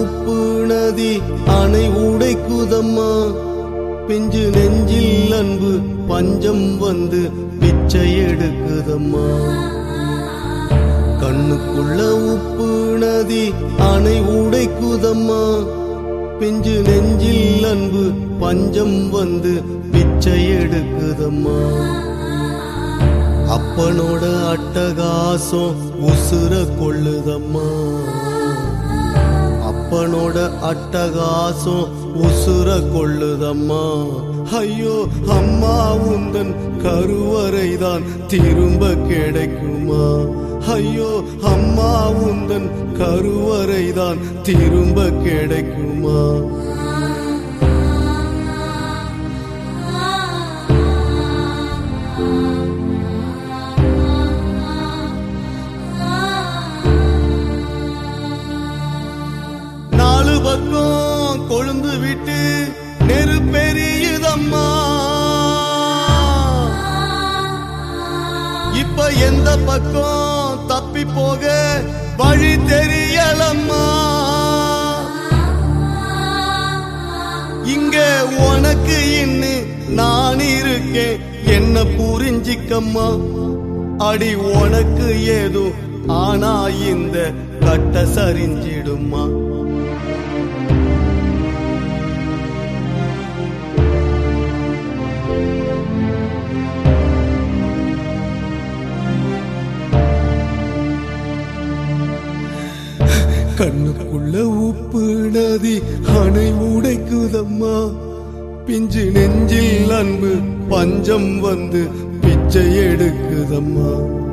உப்பு நதி அணை உடைக்குதம்மா பிஞ்சு நெஞ்சில் அன்பு பஞ்சம் வந்து பிச்சை எடுக்குதம்மா கண்ணுக்குள்ள உப்பு நதி அணை உடைக்குதம்மா பிஞ்சு நெஞ்சில் அன்பு பஞ்சம் வந்து பிச்சை எடுக்குதம்மா அப்பனோட அட்டகாசம் உசுர கொள்ளுதம்மா அப்பனோட அட்டகாசம் உசுர கொள்ளுதம்மா ஐயோ அம்மா உந்தன் கருவறைதான் திரும்ப கிடைக்குமா ஐயோ அம்மா உந்தன் கருவறைதான் திரும்ப கிடைக்குமா நாலு பக்கம் கொழுந்து விட்டு நெருப்பெரியுதம்மா இப்ப எந்த பக்கம் தப்பி போக வழி தெரியலம்மா இங்க உனக்கு இன்னு நான் இருக்கேன் என்ன புரிஞ்சிக்கம்மா அடி உனக்கு ஏதோ ஆனா இந்த கட்ட சரிஞ்சிடுமா கண்ணுக்குள்ள உப்பு நதி அணை உடைக்குதம்மா பிஞ்சு நெஞ்சில் அன்பு பஞ்சம் வந்து பிச்சை எடுக்குதம்மா